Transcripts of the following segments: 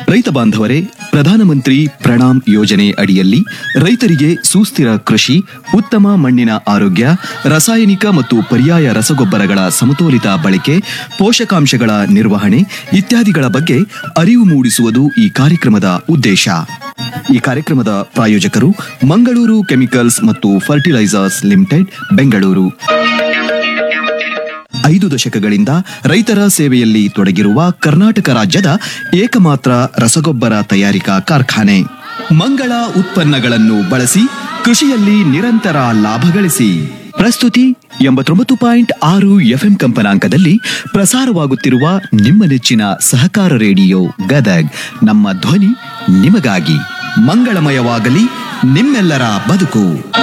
ರೈತ ಬಾಂಧವರೇ ಪ್ರಧಾನಮಂತ್ರಿ ಪ್ರಣಾಮ್ ಯೋಜನೆ ಅಡಿಯಲ್ಲಿ ರೈತರಿಗೆ ಸುಸ್ಥಿರ ಕೃಷಿ ಉತ್ತಮ ಮಣ್ಣಿನ ಆರೋಗ್ಯ ರಾಸಾಯನಿಕ ಮತ್ತು ಪರ್ಯಾಯ ರಸಗೊಬ್ಬರಗಳ ಸಮತೋಲಿತ ಬಳಕೆ ಪೋಷಕಾಂಶಗಳ ನಿರ್ವಹಣೆ ಇತ್ಯಾದಿಗಳ ಬಗ್ಗೆ ಅರಿವು ಮೂಡಿಸುವುದು ಈ ಕಾರ್ಯಕ್ರಮದ ಉದ್ದೇಶ ಈ ಕಾರ್ಯಕ್ರಮದ ಪ್ರಾಯೋಜಕರು ಮಂಗಳೂರು ಕೆಮಿಕಲ್ಸ್ ಮತ್ತು ಫರ್ಟಿಲೈಸರ್ಸ್ ಲಿಮಿಟೆಡ್ ಬೆಂಗಳೂರು ಐದು ದಶಕಗಳಿಂದ ರೈತರ ಸೇವೆಯಲ್ಲಿ ತೊಡಗಿರುವ ಕರ್ನಾಟಕ ರಾಜ್ಯದ ಏಕಮಾತ್ರ ರಸಗೊಬ್ಬರ ತಯಾರಿಕಾ ಕಾರ್ಖಾನೆ ಮಂಗಳ ಉತ್ಪನ್ನಗಳನ್ನು ಬಳಸಿ ಕೃಷಿಯಲ್ಲಿ ನಿರಂತರ ಲಾಭ ಗಳಿಸಿ ಪ್ರಸ್ತುತಿ ಎಂಬತ್ತೊಂಬತ್ತು ಪಾಯಿಂಟ್ ಆರು ಎಫ್ಎಂ ಕಂಪನಾಂಕದಲ್ಲಿ ಪ್ರಸಾರವಾಗುತ್ತಿರುವ ನಿಮ್ಮ ನೆಚ್ಚಿನ ಸಹಕಾರ ರೇಡಿಯೋ ಗದಗ್ ನಮ್ಮ ಧ್ವನಿ ನಿಮಗಾಗಿ ಮಂಗಳಮಯವಾಗಲಿ ನಿಮ್ಮೆಲ್ಲರ ಬದುಕು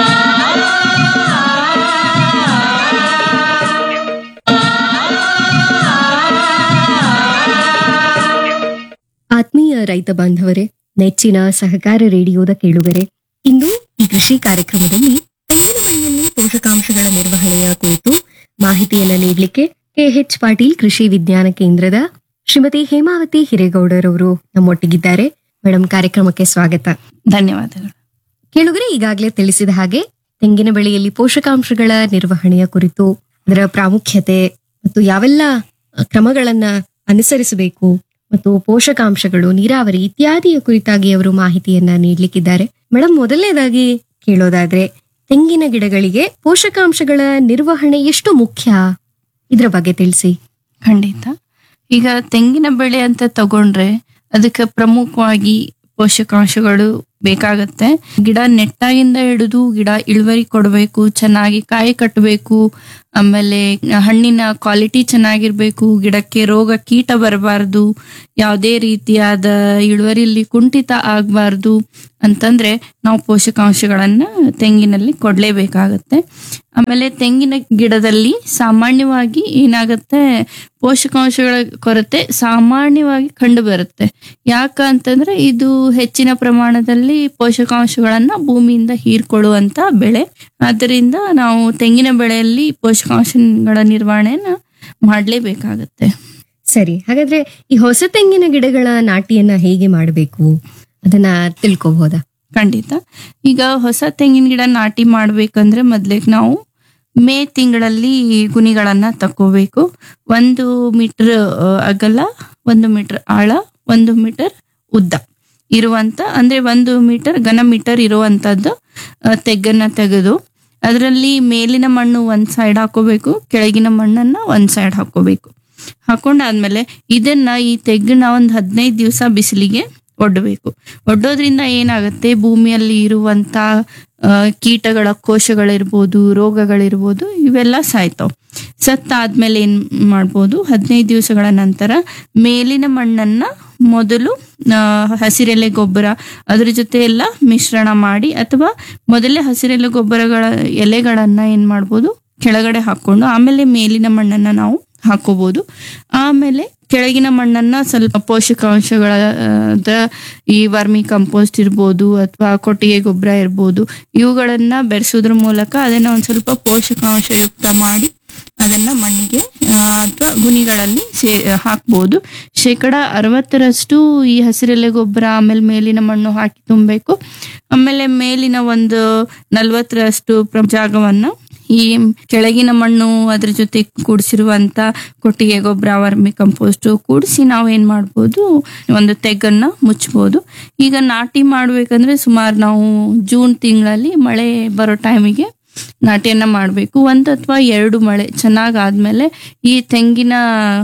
ಆತ್ಮೀಯ ರೈತ ಬಾಂಧವರೇ ನೆಚ್ಚಿನ ಸಹಕಾರ ರೇಡಿಯೋದ ಕೇಳುಗರೆ ಇಂದು ಈ ಕೃಷಿ ಕಾರ್ಯಕ್ರಮದಲ್ಲಿ ತೆಂಗಿನ ಮಳೆಯಲ್ಲಿ ಪೋಷಕಾಂಶಗಳ ನಿರ್ವಹಣೆಯ ಕುರಿತು ಮಾಹಿತಿಯನ್ನ ನೀಡಲಿಕ್ಕೆ ಕೆಎಚ್ ಪಾಟೀಲ್ ಕೃಷಿ ವಿಜ್ಞಾನ ಕೇಂದ್ರದ ಶ್ರೀಮತಿ ಹೇಮಾವತಿ ಹಿರೇಗೌಡರವರು ನಮ್ಮೊಟ್ಟಿಗಿದ್ದಾರೆ ಮೇಡಮ್ ಕಾರ್ಯಕ್ರಮಕ್ಕೆ ಸ್ವಾಗತ ಧನ್ಯವಾದಗಳು ಕೇಳುಗರೆ ಈಗಾಗಲೇ ತಿಳಿಸಿದ ಹಾಗೆ ತೆಂಗಿನ ಬೆಳೆಯಲ್ಲಿ ಪೋಷಕಾಂಶಗಳ ನಿರ್ವಹಣೆಯ ಕುರಿತು ಅದರ ಪ್ರಾಮುಖ್ಯತೆ ಮತ್ತು ಯಾವೆಲ್ಲ ಕ್ರಮಗಳನ್ನ ಅನುಸರಿಸಬೇಕು ಮತ್ತು ಪೋಷಕಾಂಶಗಳು ನೀರಾವರಿ ಇತ್ಯಾದಿಯ ಕುರಿತಾಗಿ ಅವರು ಮಾಹಿತಿಯನ್ನ ನೀಡಲಿಕ್ಕಿದ್ದಾರೆ ಮೇಡಮ್ ಮೊದಲನೇದಾಗಿ ಕೇಳೋದಾದ್ರೆ ತೆಂಗಿನ ಗಿಡಗಳಿಗೆ ಪೋಷಕಾಂಶಗಳ ನಿರ್ವಹಣೆ ಎಷ್ಟು ಮುಖ್ಯ ಇದ್ರ ಬಗ್ಗೆ ತಿಳಿಸಿ ಖಂಡಿತ ಈಗ ತೆಂಗಿನ ಬೆಳೆ ಅಂತ ತಗೊಂಡ್ರೆ ಅದಕ್ಕೆ ಪ್ರಮುಖವಾಗಿ ಪೋಷಕಾಂಶಗಳು ಬೇಕಾಗತ್ತೆ ಗಿಡ ನೆಟ್ಟಾಗಿಂದ ಹಿಡಿದು ಗಿಡ ಇಳುವರಿ ಕೊಡಬೇಕು ಚೆನ್ನಾಗಿ ಕಾಯಿ ಕಟ್ಟಬೇಕು ಆಮೇಲೆ ಹಣ್ಣಿನ ಕ್ವಾಲಿಟಿ ಚೆನ್ನಾಗಿರ್ಬೇಕು ಗಿಡಕ್ಕೆ ರೋಗ ಕೀಟ ಬರಬಾರ್ದು ಯಾವುದೇ ರೀತಿಯಾದ ಇಳುವರಿಯಲ್ಲಿ ಕುಂಠಿತ ಆಗಬಾರ್ದು ಅಂತಂದ್ರೆ ನಾವು ಪೋಷಕಾಂಶಗಳನ್ನ ತೆಂಗಿನಲ್ಲಿ ಕೊಡ್ಲೇಬೇಕಾಗತ್ತೆ ಆಮೇಲೆ ತೆಂಗಿನ ಗಿಡದಲ್ಲಿ ಸಾಮಾನ್ಯವಾಗಿ ಏನಾಗತ್ತೆ ಪೋಷಕಾಂಶಗಳ ಕೊರತೆ ಸಾಮಾನ್ಯವಾಗಿ ಕಂಡು ಬರುತ್ತೆ ಯಾಕ ಅಂತಂದ್ರೆ ಇದು ಹೆಚ್ಚಿನ ಪ್ರಮಾಣದಲ್ಲಿ ಪೋಷಕಾಂಶಗಳನ್ನ ಭೂಮಿಯಿಂದ ಹೀರ್ಕೊಳ್ಳುವಂತ ಬೆಳೆ ಆದ್ದರಿಂದ ನಾವು ತೆಂಗಿನ ಬೆಳೆಯಲ್ಲಿ ಪೋಷಕಾಂಶಗಳ ನಿರ್ವಹಣೆಯನ್ನ ಮಾಡ್ಲೇಬೇಕಾಗತ್ತೆ ಸರಿ ಹಾಗಾದ್ರೆ ಈ ಹೊಸ ತೆಂಗಿನ ಗಿಡಗಳ ನಾಟಿಯನ್ನ ಹೇಗೆ ಮಾಡಬೇಕು ಅದನ್ನ ತಿಳ್ಕೊಬಹುದಾ ಖಂಡಿತ ಈಗ ಹೊಸ ತೆಂಗಿನ ಗಿಡ ನಾಟಿ ಮಾಡ್ಬೇಕಂದ್ರೆ ಮೊದ್ಲಿಗೆ ನಾವು ಮೇ ತಿಂಗಳಲ್ಲಿ ಗುಣಿಗಳನ್ನ ತಕ್ಕೋಬೇಕು ಒಂದು ಮೀಟರ್ ಅಗಲ ಒಂದು ಮೀಟರ್ ಆಳ ಒಂದು ಮೀಟರ್ ಉದ್ದ ಇರುವಂತ ಅಂದ್ರೆ ಒಂದು ಮೀಟರ್ ಘನ ಮೀಟರ್ ಇರುವಂತದ್ದು ಆ, ತೆಗ್ಗನ್ನ ತೆಗೆದು ಅದರಲ್ಲಿ ಮೇಲಿನ ಮಣ್ಣು ಒಂದ್ ಸೈಡ್ ಹಾಕೋಬೇಕು ಕೆಳಗಿನ ಮಣ್ಣನ್ನ ಒಂದ್ ಸೈಡ್ ಹಾಕೋಬೇಕು ಹಾಕೊಂಡಾದ್ಮೇಲೆ ಇದನ್ನ ಈ ತೆಗ್ಗನ್ನ ಒಂದ್ ಹದಿನೈದು ದಿವಸ ಬಿಸಿಲಿಗೆ ಒಡ್ಡಬೇಕು ಒಡ್ಡೋದ್ರಿಂದ ಏನಾಗುತ್ತೆ ಭೂಮಿಯಲ್ಲಿ ಇರುವಂತ ಆ, ಕೀಟಗಳ ಕೋಶಗಳಿರ್ಬೋದು ರೋಗಗಳಿರ್ಬೋದು ಇವೆಲ್ಲ ಸಾಯ್ತಾವ್ ಸತ್ತಾದ್ಮೇಲೆ ಏನ್ ಮಾಡ್ಬೋದು ಹದಿನೈದು ದಿವಸಗಳ ನಂತರ ಮೇಲಿನ ಮಣ್ಣನ್ನ ಮೊದಲು ಆ, ಹಸಿರೆಲೆ ಗೊಬ್ಬರ ಅದ್ರ ಜೊತೆ ಎಲ್ಲ ಮಿಶ್ರಣ ಮಾಡಿ ಅಥವಾ ಮೊದಲೇ ಹಸಿರೆಲೆ ಗೊಬ್ಬರಗಳ ಎಲೆಗಳನ್ನ ಏನ್ ಮಾಡ್ಬೋದು ಕೆಳಗಡೆ ಹಾಕೊಂಡು ಆಮೇಲೆ ಮೇಲಿನ ಮಣ್ಣನ್ನ ನಾವು ಹಾಕೋಬಹುದು ಆಮೇಲೆ ಕೆಳಗಿನ ಮಣ್ಣನ್ನ ಸ್ವಲ್ಪ ಪೋಷಕಾಂಶಗಳ ಆ, ದ- ಈ ವರ್ಮಿ ಕಂಪೋಸ್ಟ್ ಇರ್ಬೋದು ಅಥವಾ ಕೊಟ್ಟಿಗೆ ಗೊಬ್ಬರ ಇರ್ಬೋದು ಇವುಗಳನ್ನ ಬೆರೆಸೋದ್ರ ಮೂಲಕ ಅದನ್ನ ಒಂದ್ ಸ್ವಲ್ಪ ಪೋಷಕಾಂಶಯುಕ್ತ ಮಾಡಿ ಅದನ್ನ ಮಣ್ಣಿಗೆ ಅಥವಾ ಗುಣಿಗಳಲ್ಲಿ ಸೇ ಹಾಕ್ಬೋದು ಶೇಕಡ ಅರವತ್ತರಷ್ಟು ಈ ಹಸಿರೆಲೆ ಗೊಬ್ಬರ ಆಮೇಲೆ ಮೇಲಿನ ಮಣ್ಣು ಹಾಕಿ ತುಂಬಬೇಕು ಆಮೇಲೆ ಮೇಲಿನ ಒಂದು ನಲ್ವತ್ತರಷ್ಟು ಪ್ರ- ಜಾಗವನ್ನ ಈ ಕೆಳಗಿನ ಮಣ್ಣು ಅದ್ರ ಜೊತೆ ಕೂಡಿಸಿರುವಂತ ಕೊಟ್ಟಿಗೆ ಗೊಬ್ಬರ ವರ್ಮಿ ಕಂಪೋಸ್ಟ್ ಕೂಡಿಸಿ ನಾವು ಏನ್ ಮಾಡ್ಬೋದು ಒಂದು ತೆಗ್ಗನ್ನ ಮುಚ್ಚಬಹುದು ಈಗ ನಾಟಿ ಮಾಡ್ಬೇಕಂದ್ರೆ ಸುಮಾರು ನಾವು ಜೂನ್ ತಿಂಗಳಲ್ಲಿ ಮಳೆ ಬರೋ ಟೈಮಿಗೆ ನಾಟಿಯನ್ನ ಮಾಡಬೇಕು ಒಂದ್ ಅಥವಾ ಎರಡು ಮಳೆ ಚೆನ್ನಾಗ್ ಆದ್ಮೇಲೆ ಈ ತೆಂಗಿನ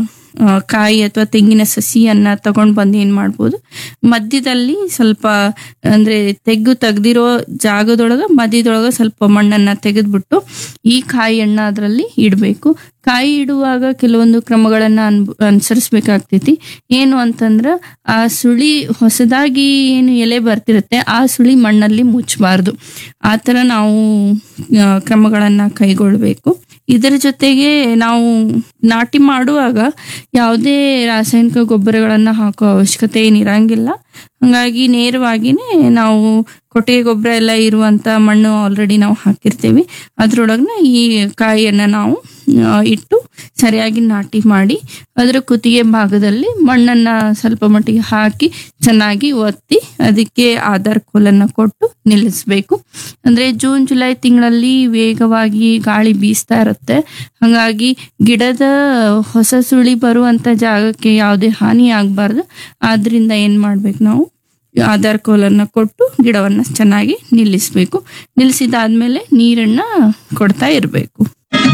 ಆ, ಕಾಯಿ ಅಥವಾ ತೆಂಗಿನ ಸಸಿಯನ್ನ ತಗೊಂಡ್ ಬಂದು ಏನ್ ಮಾಡ್ಬೋದು ಮಧ್ಯದಲ್ಲಿ ಸ್ವಲ್ಪ ಅಂದ್ರೆ ತೆಗ್ಗು ತೆಗ್ದಿರೋ ಜಾಗದೊಳಗ ಮಧ್ಯದೊಳಗ ಸ್ವಲ್ಪ ಮಣ್ಣನ್ನ ತೆಗೆದ್ಬಿಟ್ಟು ಈ ಕಾಯಿಯನ್ನ ಅದರಲ್ಲಿ ಇಡಬೇಕು ಕಾಯಿ ಇಡುವಾಗ ಕೆಲವೊಂದು ಕ್ರಮಗಳನ್ನ ಅನ್ ಅನುಸರಿಸ್ಬೇಕಾಗ್ತೈತಿ ಏನು ಅಂತಂದ್ರ ಆ ಸುಳಿ ಹೊಸದಾಗಿ ಏನು ಎಲೆ ಬರ್ತಿರುತ್ತೆ ಆ ಸುಳಿ ಮಣ್ಣಲ್ಲಿ ಮುಚ್ಚಬಾರ್ದು ಆ ಥರ ನಾವು ಆ, ಕ್ರಮಗಳನ್ನ ಕೈಗೊಳ್ಬೇಕು ಇದರ ಜೊತೆಗೆ ನಾವು ನಾಟಿ ಮಾಡುವಾಗ ಯಾವುದೇ ರಾಸಾಯನಿಕ ಗೊಬ್ಬರಗಳನ್ನ ಹಾಕೋ ಅವಶ್ಯಕತೆ ಏನಿರಂಗಿಲ್ಲ ಹಂಗಾಗಿ ನೇರವಾಗಿನೇ ನಾವು ಕೊಟ್ಟಿಗೆ ಗೊಬ್ಬರ ಎಲ್ಲ ಇರುವಂತ ಮಣ್ಣು ಆಲ್ರೆಡಿ ನಾವು ಹಾಕಿರ್ತೀವಿ ಅದ್ರೊಳಗನ ಈ ಕಾಯಿಯನ್ನ ನಾವು ಆ, ಇಟ್ಟು ಸರಿಯಾಗಿ ನಾಟಿ ಮಾಡಿ ಅದರ ಕುತ್ತಿಗೆ ಭಾಗದಲ್ಲಿ ಮಣ್ಣನ್ನ ಸ್ವಲ್ಪ ಮಟ್ಟಿಗೆ ಹಾಕಿ ಚೆನ್ನಾಗಿ ಒತ್ತಿ ಅದಕ್ಕೆ ಆಧಾರ್ ಕೋಲನ್ನ ಕೊಟ್ಟು ನಿಲ್ಲಿಸ್ಬೇಕು ಅಂದ್ರೆ ಜೂನ್ ಜುಲೈ ತಿಂಗಳಲ್ಲಿ ವೇಗವಾಗಿ ಗಾಳಿ ಬೀಸ್ತಾ ಇರುತ್ತೆ ಹಾಗಾಗಿ ಗಿಡದ ಹೊಸ ಸುಳಿ ಬರುವಂತ ಜಾಗಕ್ಕೆ ಯಾವುದೇ ಹಾನಿ ಆಗ್ಬಾರ್ದು ಆದ್ರಿಂದ ಏನ್ ಮಾಡ್ಬೇಕು ನಾವು ಆಧಾರ್ ಕೋಲನ್ನ ಕೊಟ್ಟು ಗಿಡವನ್ನ ಚೆನ್ನಾಗಿ ನಿಲ್ಲಿಸ್ಬೇಕು ನಿಲ್ಲಿಸಿದಾದ್ಮೇಲೆ ನೀರನ್ನ ಕೊಡ್ತಾ ಇರಬೇಕು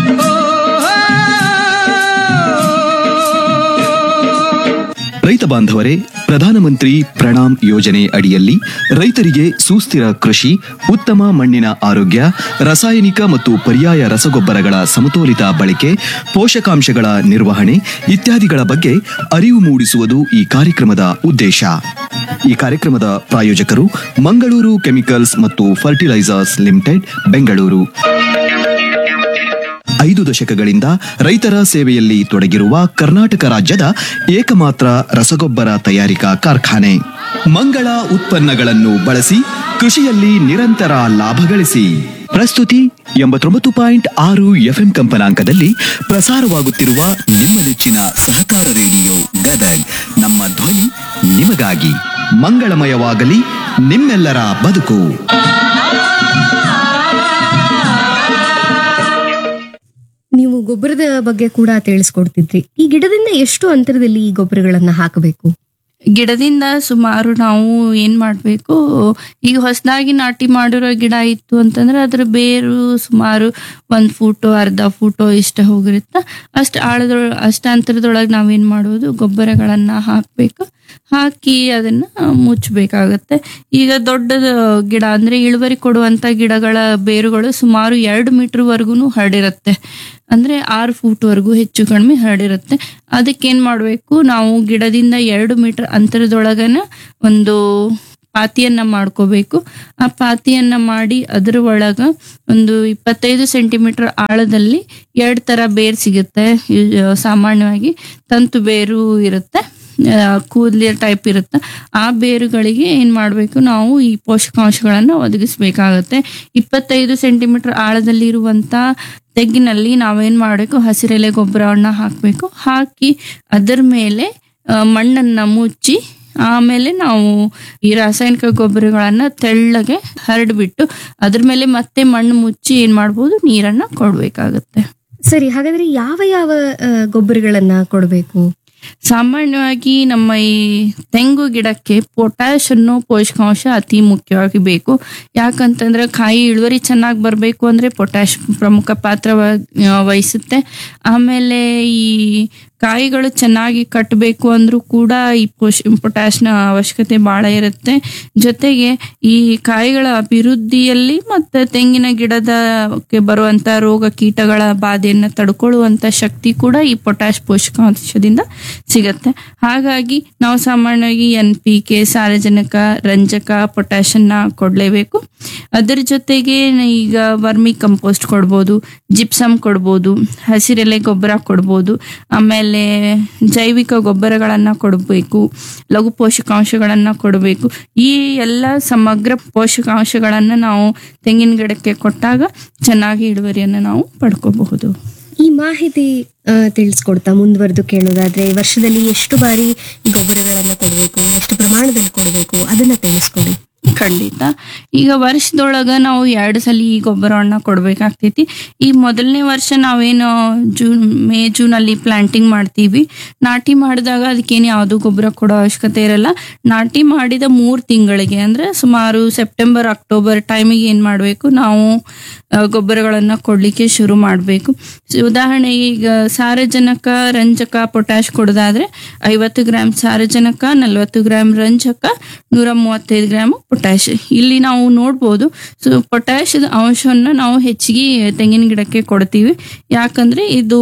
ರೈತ ಬಾಂಧವರೇ ಪ್ರಧಾನಮಂತ್ರಿ ಪ್ರಣಾಮ್ ಯೋಜನೆ ಅಡಿಯಲ್ಲಿ ರೈತರಿಗೆ ಸುಸ್ಥಿರ ಕೃಷಿ ಉತ್ತಮ ಮಣ್ಣಿನ ಆರೋಗ್ಯ ರಾಸಾಯನಿಕ ಮತ್ತು ಪರ್ಯಾಯ ರಸಗೊಬ್ಬರಗಳ ಸಮತೋಲಿತ ಬಳಕೆ ಪೋಷಕಾಂಶಗಳ ನಿರ್ವಹಣೆ ಇತ್ಯಾದಿಗಳ ಬಗ್ಗೆ ಅರಿವು ಮೂಡಿಸುವುದು ಈ ಕಾರ್ಯಕ್ರಮದ ಉದ್ದೇಶ ಈ ಕಾರ್ಯಕ್ರಮದ ಪ್ರಾಯೋಜಕರು ಮಂಗಳೂರು ಕೆಮಿಕಲ್ಸ್ ಮತ್ತು ಫರ್ಟಿಲೈಸರ್ಸ್ ಲಿಮಿಟೆಡ್ ಬೆಂಗಳೂರು ಐದು ದಶಕಗಳಿಂದ ರೈತರ ಸೇವೆಯಲ್ಲಿ ತೊಡಗಿರುವ ಕರ್ನಾಟಕ ರಾಜ್ಯದ ಏಕಮಾತ್ರ ರಸಗೊಬ್ಬರ ತಯಾರಿಕಾ ಕಾರ್ಖಾನೆ ಮಂಗಳ ಉತ್ಪನ್ನಗಳನ್ನು ಬಳಸಿ ಕೃಷಿಯಲ್ಲಿ ನಿರಂತರ ಲಾಭ ಗಳಿಸಿ ಪ್ರಸ್ತುತಿ ಎಂಬತ್ತೊಂಬತ್ತು ಪಾಯಿಂಟ್ ಆರು ಎಫ್ಎಂ ಕಂಪನಾಂಕದಲ್ಲಿ ಪ್ರಸಾರವಾಗುತ್ತಿರುವ ನಿಮ್ಮ ನೆಚ್ಚಿನ ಸಹಕಾರ ರೇಡಿಯೋ ಗದಗ್ ನಮ್ಮ ಧ್ವನಿ ನಿಮಗಾಗಿ ಮಂಗಳಮಯವಾಗಲಿ ನಿಮ್ಮೆಲ್ಲರ ಬದುಕು ನೀವು ಗೊಬ್ಬರದ ಬಗ್ಗೆ ಕೂಡ ತಿಳಿಸ್ಕೊಡ್ತಿದ್ರಿ ಈ ಗಿಡದಿಂದ ಎಷ್ಟು ಅಂತರದಲ್ಲಿ ಈ ಗೊಬ್ಬರಗಳನ್ನ ಹಾಕಬೇಕು ಗಿಡದಿಂದ ಸುಮಾರು ನಾವು ಏನ್ ಮಾಡ್ಬೇಕು ಈಗ ಹೊಸದಾಗಿ ನಾಟಿ ಮಾಡಿರೋ ಗಿಡ ಇತ್ತು ಅಂತಂದ್ರೆ ಅದ್ರ ಬೇರು ಸುಮಾರು ಒಂದ್ ಫೂಟು ಅರ್ಧ ಫೂಟು ಇಷ್ಟ ಹೋಗಿರುತ್ತ ಅಷ್ಟು ಆಳದೊಳ ಅಷ್ಟ ಅಂತರದೊಳಗೆ ನಾವೇನ್ ಮಾಡೋದು ಗೊಬ್ಬರಗಳನ್ನ ಹಾಕ್ಬೇಕು ಹಾಕಿ ಅದನ್ನ ಮುಚ್ಚಬೇಕಾಗತ್ತೆ ಈಗ ದೊಡ್ಡದ ಗಿಡ ಅಂದ್ರೆ ಇಳುವರಿ ಕೊಡುವಂತ ಗಿಡಗಳ ಬೇರುಗಳು ಸುಮಾರು ಎರಡು ಮೀಟರ್ ವರ್ಗುನು ಹರಡಿರುತ್ತೆ ಅಂದ್ರೆ ಆರು ಫೂಟ್ ವರೆಗೂ ಹೆಚ್ಚು ಕಡಿಮೆ ಹರಡಿರುತ್ತೆ ಅದಕ್ಕೇನ್ ಮಾಡ್ಬೇಕು ನಾವು ಗಿಡದಿಂದ ಎರಡು ಮೀಟರ್ ಅಂತರದೊಳಗನ ಒಂದು ಪಾತಿಯನ್ನ ಮಾಡ್ಕೋಬೇಕು ಆ ಪಾತಿಯನ್ನ ಮಾಡಿ ಅದರ ಒಳಗ ಒಂದು ಇಪ್ಪತ್ತೈದು ಸೆಂಟಿಮೀಟರ್ ಆಳದಲ್ಲಿ ಎರಡ್ ತರ ಬೇರ್ ಸಿಗುತ್ತೆ ಇವ್- ಸಾಮಾನ್ಯವಾಗಿ ತಂತು ಬೇರು ಇರುತ್ತೆ ಕೂದಲಿಯ ಟೈಪ್ ಇರುತ್ತೆ ಆ ಬೇರುಗಳಿಗೆ ಏನ್ ಮಾಡ್ಬೇಕು ನಾವು ಈ ಪೋಷಕಾಂಶಗಳನ್ನ ಒದಗಿಸ್ಬೇಕಾಗತ್ತೆ ಇಪ್ಪತ್ತೈದು ಸೆಂಟಿಮೀಟರ್ ಆಳದಲ್ಲಿ ಇರುವಂತ ತೆಗ್ಗಿನಲ್ಲಿ ನಾವೇನ್ ಮಾಡಬೇಕು ಹಸಿರೆಲೆ ಗೊಬ್ಬರವನ್ನ ಹಾಕ್ಬೇಕು ಹಾಕಿ ಅದರ ಮೇಲೆ ಆ, ಮಣ್ಣನ್ನ ಮುಚ್ಚಿ ಆಮೇಲೆ ನಾವು ಈ ರಾಸಾಯನಿಕ ಗೊಬ್ಬರಗಳನ್ನ ತೆಳ್ಳಗೆ ಹರಡ್ಬಿಟ್ಟು ಅದ್ರ ಮೇಲೆ ಮತ್ತೆ ಮಣ್ಣು ಮುಚ್ಚಿ ಏನ್ ಮಾಡ್ಬೋದು ನೀರನ್ನ ಕೊಡ್ಬೇಕಾಗತ್ತೆ ಸರಿ ಹಾಗಾದ್ರೆ ಯಾವ ಯಾವ ಆ, ಗೊಬ್ಬರಗಳನ್ನ ಕೊಡಬೇಕು ಸಾಮಾನ್ಯವಾಗಿ ನಮ್ಮ ಈ ತೆಂಗು ಗಿಡಕ್ಕೆ ಪೊಟ್ಯಾಶ್ ಅನ್ನೋ ಪೋಷಕಾಂಶ ಅತಿ ಮುಖ್ಯವಾಗಿ ಬೇಕು ಯಾಕಂತಂದ್ರೆ ಕಾಯಿ ಇಳುವರಿ ಚೆನ್ನಾಗಿ ಬರಬೇಕು ಅಂದ್ರೆ ಪೊಟ್ಯಾಶ್ ಪ್ರಮುಖ ಪಾತ್ರ ವ- ಆ, ವಹಿಸುತ್ತೆ ಆಮೇಲೆ ಈ ಕಾಯಿಗಳು ಚೆನ್ನಾಗಿ ಕಟ್ಟಬೇಕು ಅಂದ್ರೂ ಕೂಡ ಈ ಪೋಷ್ ಪೊಟ್ಯಾಶ್ನ ಅವಶ್ಯಕತೆ ಬಹಳ ಇರುತ್ತೆ ಜೊತೆಗೆ ಈ ಕಾಯಿಗಳ ಅಭಿವೃದ್ಧಿಯಲ್ಲಿ ಮತ್ತೆ ತೆಂಗಿನ ಗಿಡದಕ್ಕೆ ಬರುವಂತ ರೋಗ ಕೀಟಗಳ ಬಾಧೆಯನ್ನ ತಡ್ಕೊಳ್ಳುವಂತ ಶಕ್ತಿ ಕೂಡ ಈ ಪೊಟ್ಯಾಶ್ ಪೋಷಕಾಂಶದಿಂದ ಸಿಗತ್ತೆ ಹಾಗಾಗಿ ನಾವು ಸಾಮಾನ್ಯವಾಗಿ ಎನ್ ಪಿ ಕೆ ಸಾರಜನಕ ರಂಜಕ ಪೊಟ್ಯಾಶ್ ಅನ್ನ ಕೊಡ್ಲೇಬೇಕು ಅದರ ಜೊತೆಗೆ ಈಗ ವರ್ಮಿ ಕಂಪೋಸ್ಟ್ ಕೊಡ್ಬೋದು ಜಿಪ್ಸಮ್ ಕೊಡ್ಬೋದು ಹಸಿರೆಲೆ ಗೊಬ್ಬರ ಕೊಡ್ಬೋದು ಆಮೇಲೆ ಜೈವಿಕ ಗೊಬ್ಬರಗಳನ್ನ ಕೊಡಬೇಕು ಲಘು ಪೋಷಕಾಂಶಗಳನ್ನ ಕೊಡಬೇಕು ಈ ಎಲ್ಲ ಸಮಗ್ರ ಪೋಷಕಾಂಶಗಳನ್ನ ನಾವು ತೆಂಗಿನ ಗಿಡಕ್ಕೆ ಕೊಟ್ಟಾಗ ಚೆನ್ನಾಗಿ ಇಳುವರಿಯನ್ನು ನಾವು ಪಡ್ಕೋಬಹುದು ಈ ಮಾಹಿತಿ ಆ, ತಿಳಿಸ್ಕೊಡ್ತಾ ಮುಂದುವರೆದು ಕೇಳೋದಾದ್ರೆ ವರ್ಷದಲ್ಲಿ ಎಷ್ಟು ಬಾರಿ ಈ ಗೊಬ್ಬರಗಳನ್ನ ಕೊಡಬೇಕು ಎಷ್ಟು ಪ್ರಮಾಣದಲ್ಲಿ ಕೊಡಬೇಕು ಅದನ್ನ ತಿಳಿಸ್ಕೊಡಿ ಖಂಡಿತ ಈಗ ವರ್ಷದೊಳಗ ನಾವು ಎರಡು ಸಲ ಈ ಗೊಬ್ಬರವನ್ನ ಕೊಡ್ಬೇಕಾಗ್ತೈತಿ ಈ ಮೊದಲನೇ ವರ್ಷ ನಾವೇನು ಜೂನ್ ಮೇ ಜೂನ್ ಅಲ್ಲಿ ಪ್ಲಾಂಟಿಂಗ್ ಮಾಡ್ತೀವಿ ನಾಟಿ ಮಾಡಿದಾಗ ಅದಕ್ಕೇನು ಯಾವುದು ಗೊಬ್ಬರ ಕೊಡೋ ಅವಶ್ಯಕತೆ ಇರಲ್ಲ ನಾಟಿ ಮಾಡಿದ ಮೂರ್ ತಿಂಗಳಿಗೆ ಅಂದ್ರೆ ಸುಮಾರು ಸೆಪ್ಟೆಂಬರ್ ಅಕ್ಟೋಬರ್ ಟೈಮಿಗೆ ಏನ್ ಮಾಡ್ಬೇಕು ನಾವು ಆ, ಗೊಬ್ಬರಗಳನ್ನ ಕೊಡ್ಲಿಕ್ಕೆ ಶುರು ಮಾಡಬೇಕು ಉದಾಹರಣೆಗೆ ಈಗ ಸಾರಜನಕ ರಂಜಕ ಪೊಟ್ಯಾಶ್ ಕೊಡೋದಾದ್ರೆ ಐವತ್ತು ಗ್ರಾಮ್ ಸಾರಜನಕ ನಲವತ್ತು ಗ್ರಾಮ್ ರಂಜಕ ನೂರ ಮೂವತ್ತೈದು ಗ್ರಾಮ್ ಪೊಟ್ಯಾಶ್ ಇಲ್ಲಿ ನಾವು ನೋಡ್ಬೋದು ಸೊ ಪೊಟ್ಯಾಶ್ ಅಂಶವನ್ನ ನಾವು ಹೆಚ್ಚಿಗೆ ತೆಂಗಿನ ಗಿಡಕ್ಕೆ ಕೊಡ್ತೀವಿ ಯಾಕಂದ್ರೆ ಇದು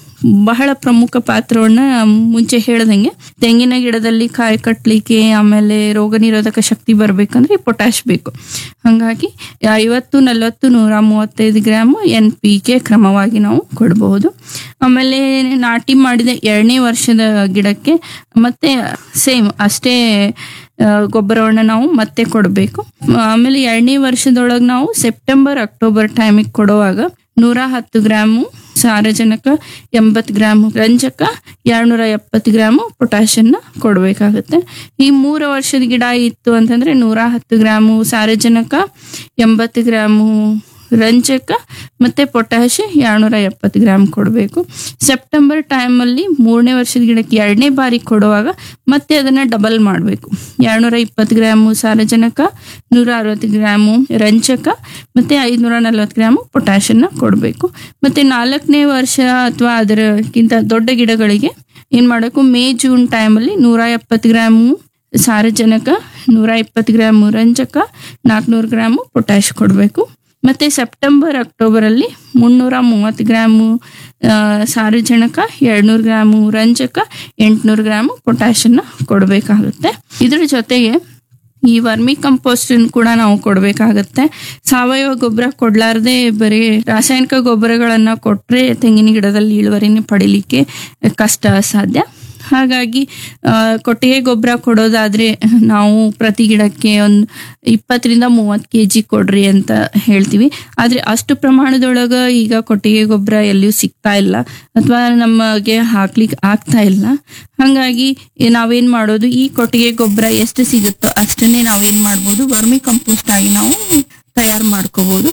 ಬಹಳ ಪ್ರಮುಖ ಪಾತ್ರವನ್ನ ಮುಂಚೆ ಹೇಳ್ದಂಗೆ ತೆಂಗಿನ ಗಿಡದಲ್ಲಿ ಕಾಯಿ ಕಟ್ಟಲಿಕ್ಕೆ ಆಮೇಲೆ ರೋಗ ನಿರೋಧಕ ಶಕ್ತಿ ಬರ್ಬೇಕಂದ್ರೆ ಈ ಪೊಟ್ಯಾಶ್ ಬೇಕು ಹಾಗಾಗಿ ಐವತ್ತು ನಲವತ್ತು ನೂರ ಮೂವತ್ತೈದು ಗ್ರಾಮ್ ಎನ್ ಪಿ ಕೆ ಕ್ರಮವಾಗಿ ನಾವು ಕೊಡಬಹುದು ಆಮೇಲೆ ನಾಟಿ ಮಾಡಿದ ಎರಡನೇ ವರ್ಷದ ಗಿಡಕ್ಕೆ ಮತ್ತೆ ಸೇಮ್ ಅಷ್ಟೇ ಆ, ಗೊಬ್ಬರವನ್ನ ನಾವು ಮತ್ತೆ ಕೊಡಬೇಕು ಆಮೇಲೆ ಎರಡನೇ ವರ್ಷದೊಳಗೆ ನಾವು ಸೆಪ್ಟೆಂಬರ್ ಅಕ್ಟೋಬರ್ ಟೈಮಿಗೆ ಕೊಡುವಾಗ ನೂರ ಹತ್ತು ಗ್ರಾಮು ಸಾರಜನಕ ಎಂಬತ್ತು ಗ್ರಾಮು ರಂಜಕ ಎರಡ್ನೂರ ಎಪ್ಪತ್ತು ಗ್ರಾಮು ಪೊಟ್ಯಾಷನ್ನ ಕೊಡಬೇಕಾಗುತ್ತೆ ಈ ಮೂರು ವರ್ಷದ ಗಿಡ ಇತ್ತು ಅಂತಂದ್ರೆ ನೂರ ಹತ್ತು ಗ್ರಾಮು ಸಾರಜನಕ ಎಂಬತ್ತು ಗ್ರಾಮು ರಂಜಕ ಮತ್ತೆ ಪೊಟ್ಯಾಷ್ ಎರಡ್ನೂರ ಎಪ್ಪತ್ತು ಗ್ರಾಮ್ ಕೊಡಬೇಕು ಸೆಪ್ಟೆಂಬರ್ ಟೈಮಲ್ಲಿ ಮೂರನೇ ವರ್ಷದ ಗಿಡಕ್ಕೆ ಎರಡನೇ ಬಾರಿ ಕೊಡುವಾಗ ಮತ್ತೆ ಅದನ್ನ ಡಬಲ್ ಮಾಡಬೇಕು ಎರಡ್ನೂರ ಇಪ್ಪತ್ತು ಗ್ರಾಮು ಸಾರಜನಕ ನೂರ ಅರವತ್ತು ಗ್ರಾಮು ರಂಜಕ ಮತ್ತೆ ಐದುನೂರ ನಲ್ವತ್ತು ಗ್ರಾಮು ಪೊಟ್ಯಾಷನ್ನ ಕೊಡಬೇಕು ಮತ್ತೆ ನಾಲ್ಕನೇ ವರ್ಷ ಅಥವಾ ಅದಕ್ಕಿಂತ ದೊಡ್ಡ ಗಿಡಗಳಿಗೆ ಏನ್ ಮಾಡಬೇಕು ಮೇ ಜೂನ್ ಟೈಮಲ್ಲಿ ನೂರ ಎಪ್ಪತ್ತು ಗ್ರಾಮು ಸಾರಜನಕ ನೂರ ಇಪ್ಪತ್ತು ಗ್ರಾಮು ರಂಜಕ ನಾಲ್ಕುನೂರು ಗ್ರಾಮು ಪೊಟ್ಯಾಷ್ ಕೊಡಬೇಕು ಮತ್ತೆ ಸೆಪ್ಟೆಂಬರ್ ಅಕ್ಟೋಬರ್ ಅಲ್ಲಿ ಮುನ್ನೂರ ಮೂವತ್ತು ಗ್ರಾಮು ಆ, ಸಾರಜನಕ ಎರಡ್ನೂರು ಗ್ರಾಮು ರಂಜಕ ಎಂಟುನೂರು ಗ್ರಾಮು ಪೊಟ್ಯಾಷನ್ನ ಕೊಡಬೇಕಾಗುತ್ತೆ ಇದ್ರ ಜೊತೆಗೆ ಈ ವರ್ಮಿ ಕಂಪೋಸ್ಟ್ ಕೂಡ ನಾವು ಕೊಡಬೇಕಾಗತ್ತೆ ಸಾವಯವ ಗೊಬ್ಬರ ಕೊಡ್ಲಾರ್ದೆ ಬರೀ ರಾಸಾಯನಿಕ ಗೊಬ್ಬರಗಳನ್ನ ಕೊಟ್ರೆ ತೆಂಗಿನ ಗಿಡದಲ್ಲಿ ಇಳುವರಿನ ಪಡಿಲಿಕ್ಕೆ ಕಷ್ಟ ಸಾಧ್ಯ ಹಾಗಾಗಿ ಆ, ಕೊಟ್ಟಿಗೆ ಗೊಬ್ಬರ ಕೊಡೋದಾದ್ರೆ ನಾವು ಪ್ರತಿ ಗಿಡಕ್ಕೆ ಒಂದು ಇಪ್ಪತ್ತರಿಂದ ಮೂವತ್ತು ಕೆ ಜಿ ಕೊಡ್ರಿ ಅಂತ ಹೇಳ್ತೀವಿ ಆದ್ರೆ ಅಷ್ಟು ಪ್ರಮಾಣದೊಳಗ ಈಗ ಕೊಟ್ಟಿಗೆ ಗೊಬ್ಬರ ಎಲ್ಲಿಯೂ ಸಿಗ್ತಾ ಇಲ್ಲ ಅಥವಾ ನಮಗೆ ಹಾಕ್ಲಿಕ್ಕೆ ಆಗ್ತಾ ಇಲ್ಲ ಹಾಗಾಗಿ ಏ- ನಾವೇನ್ ಮಾಡೋದು ಈ ಕೊಟ್ಟಿಗೆ ಗೊಬ್ಬರ ಎಷ್ಟು ಸಿಗುತ್ತೋ ಅಷ್ಟನ್ನೇ ನಾವೇನ್ ಮಾಡ್ಬೋದು ವರ್ಮಿ ಕಂಪೋಸ್ಟ್ ಆಗಿ ನಾವು ತಯಾರು ಮಾಡ್ಕೋಬಹುದು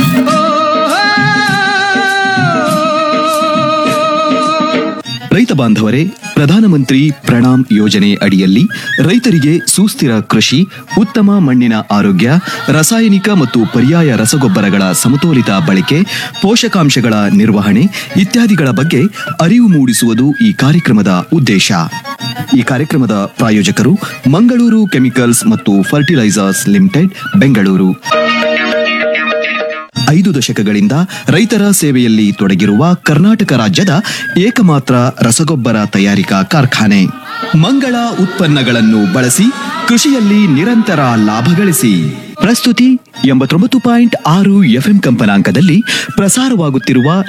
ರೈತ ಬಾಂಧವರೇ ಪ್ರಧಾನಮಂತ್ರಿ ಪ್ರಣಾಮ್ ಯೋಜನೆ ಅಡಿಯಲ್ಲಿ ರೈತರಿಗೆ ಸುಸ್ಥಿರ ಕೃಷಿ ಉತ್ತಮ ಮಣ್ಣಿನ ಆರೋಗ್ಯ ರಾಸಾಯನಿಕ ಮತ್ತು ಪರ್ಯಾಯ ರಸಗೊಬ್ಬರಗಳ ಸಮತೋಲಿತ ಬಳಕೆ ಪೋಷಕಾಂಶಗಳ ನಿರ್ವಹಣೆ ಇತ್ಯಾದಿಗಳ ಬಗ್ಗೆ ಅರಿವು ಮೂಡಿಸುವುದು ಈ ಕಾರ್ಯಕ್ರಮದ ಉದ್ದೇಶ ಈ ಕಾರ್ಯಕ್ರಮದ ಪ್ರಾಯೋಜಕರು ಮಂಗಳೂರು ಕೆಮಿಕಲ್ಸ್ ಮತ್ತು ಫರ್ಟಿಲೈಸರ್ಸ್ ಲಿಮಿಟೆಡ್ ಬೆಂಗಳೂರು ಐದು ದಶಕಗಳಿಂದ ರೈತರ ಸೇವೆಯಲ್ಲಿ ತೊಡಗಿರುವ ಕರ್ನಾಟಕ ರಾಜ್ಯದ ಏಕಮಾತ್ರ ರಸಗೊಬ್ಬರ ತಯಾರಿಕಾ ಕಾರ್ಖಾನೆ ಮಂಗಳ ಉತ್ಪನ್ನಗಳನ್ನು ಬಳಸಿ ಕೃಷಿಯಲ್ಲಿ ನಿರಂತರ ಲಾಭ ಗಳಿಸಿ ಪ್ರಸ್ತುತಿ ಎಂಬತ್ತೊಂಬತ್ತು ಪಾಯಿಂಟ್ ಆರು ಎಫ್ಎಂ ಕಂಪನಾಂಕದಲ್ಲಿ ಪ್ರಸಾರವಾಗುತ್ತಿರುವ